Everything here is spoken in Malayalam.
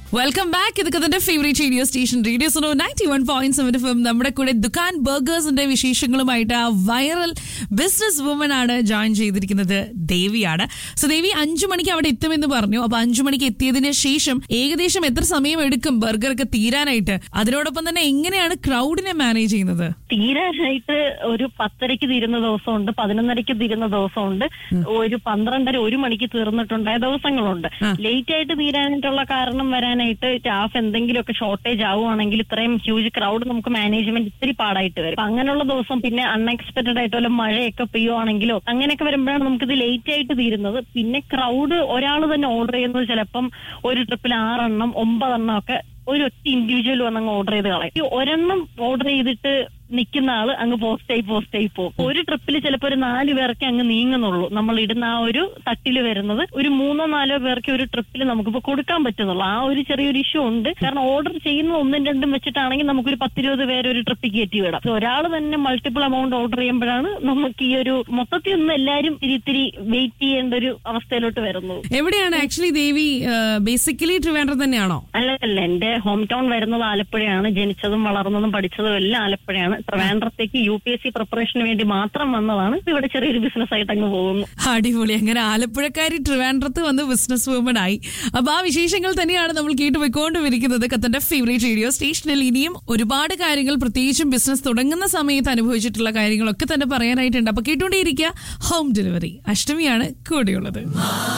വെൽക്കം ബാക്ക് ഇത് കഥന്റെ favourite radio station radio Suno ninety one point seven F നമ്മുടെ കൂടെ ദുക്കാൻ ബർഗേഴ്സിന്റെ വിശേഷങ്ങളുമായിട്ട് ആ വൈറൽ ബിസിനസ് വുമൻ ആണ് ജോയിൻ ചെയ്തിരിക്കുന്നത് ദേവിയാണ് സോ ദേവി അഞ്ചു മണിക്ക് അവിടെ എത്തുമെന്ന് പറഞ്ഞു അപ്പൊ അഞ്ചു മണിക്ക് എത്തിയതിന് ശേഷം ഏകദേശം എത്ര സമയം എടുക്കും ബർഗർ ഒക്കെ തീരാനായിട്ട് അതിനോടൊപ്പം തന്നെ എങ്ങനെയാണ് ക്രൗഡിനെ മാനേജ് ചെയ്യുന്നത് തീരാനായിട്ട് ഒരു പത്തരയ്ക്ക് തീരുന്ന ദിവസമുണ്ട് പതിനൊന്നരയ്ക്ക് തീരുന്ന ദിവസമുണ്ട് ഒരു പന്ത്രണ്ടര ഒരു മണിക്ക് തീർന്നിട്ടുണ്ടായ ദിവസങ്ങളുണ്ട് ലേറ്റ് ആയിട്ട് തീരാനായിട്ടുള്ള കാരണം വരാനായിട്ട് സ്റ്റാഫ് എന്തെങ്കിലുമൊക്കെ ഷോർട്ടേജ് ആവുകയാണെങ്കിൽ ഇത്രയും ഹ്യൂജ് ക്രൗഡ് നമുക്ക് മാനേജ്മെന്റ് ഇത്തിരി പാടായിട്ട് വരും അപ്പൊ അങ്ങനെയുള്ള ദിവസം പിന്നെ അൺഎക്സ്പെക്ടഡ് ആയിട്ട് വല്ല മഴയൊക്കെ പെയ്യുവാണെങ്കിലോ അങ്ങനെയൊക്കെ വരുമ്പോഴാണ് നമുക്കിത് ലേറ്റ് ആയിട്ട് തീരുന്നത് പിന്നെ ക്രൗഡ് ഒരാൾ തന്നെ ഓർഡർ ചെയ്യുന്നത് ചിലപ്പം ഒരു ട്രിപ്പിൽ ആറെണ്ണം ഒമ്പതെണ്ണം ഒക്കെ ഒരു ഒറ്റ ഇൻഡിവിജ്വൽ വന്നങ്ങ് ഓർഡർ ചെയ്ത് കളയും ഈ ഒരെണ്ണം ഓർഡർ ചെയ്തിട്ട് നിൽക്കുന്ന ആള് അങ്ങ് പോസ്റ്റായി പോസ്റ്റായി പോകും ഒരു ട്രിപ്പിൽ ചിലപ്പോൾ ഒരു നാല് പേർക്ക് അങ്ങ് നീങ്ങുന്നുള്ളൂ നമ്മൾ ഇടുന്ന ആ ഒരു തട്ടില് വരുന്നത് ഒരു മൂന്നോ നാലോ പേർക്ക് ഒരു ട്രിപ്പിൽ നമുക്കിപ്പോ കൊടുക്കാൻ പറ്റുന്നുള്ളൂ ആ ഒരു ചെറിയൊരു ഇഷ്യൂ ഉണ്ട് കാരണം ഓർഡർ ചെയ്യുന്ന ഒന്നും രണ്ടും വെച്ചിട്ടാണെങ്കിൽ നമുക്കൊരു പത്തിരുപത് പേര് ഒരു ട്രിപ്പിൽ കയറ്റി വിടാം ഒരാൾ തന്നെ മൾട്ടിപ്പിൾ എമൗണ്ട് ഓർഡർ ചെയ്യുമ്പോഴാണ് നമുക്ക് ഈ ഒരു മൊത്തത്തിൽ ഒന്നും എല്ലാരും ഇത്തിരി ഇത്തിരി വെയിറ്റ് ചെയ്യേണ്ട ഒരു അവസ്ഥയിലോട്ട് വരുന്നത് എവിടെയാണ് ആക്ച്വലി ദേവി ബേസിക്കലി ട്രിവാൻഡ്രം തന്നെയാണോ അല്ല അല്ല എന്റെ ഹോം ടൗൺ വരുന്നത് ആലപ്പുഴയാണ് ജനിച്ചതും വളർന്നതും പഠിച്ചതും എല്ലാം ആലപ്പുഴയാണ് ട്രിവാൻഡ്രത്തേക്ക് യു പി എസ് സി പ്രിപ്പറേഷന് വേണ്ടി മാത്രം വന്നതാണ് ഇവിടെ ചെറിയൊരു ബിസിനസ് ആയിട്ട് അങ്ങ് പോകുന്നു അടിപൊളി അങ്ങനെ ആലപ്പുഴക്കാരി ട്രിവാൻഡ്രത്ത് വന്ന് ബിസിനസ് വുമൺ ആയി അപ്പൊ ആ വിശേഷങ്ങൾ തന്നെയാണ് നമ്മൾ കേട്ടുപോയിക്കൊണ്ടുമിരിക്കുന്നത് കത്തന്റെ ഫേവറേറ്റ് റേഡിയോ സ്റ്റേഷനിൽ ഇനിയും ഒരുപാട് കാര്യങ്ങൾ പ്രത്യേകിച്ചും ബിസിനസ് തുടങ്ങുന്ന സമയത്ത് അനുഭവിച്ചിട്ടുള്ള കാര്യങ്ങളൊക്കെ തന്നെ പറയാനായിട്ടുണ്ട് അപ്പൊ കേട്ടുകൊണ്ടേയിരിക്കുക ഹോം ഡെലിവറി അഷ്ടമിയാണ് കൂടെയുള്ളത്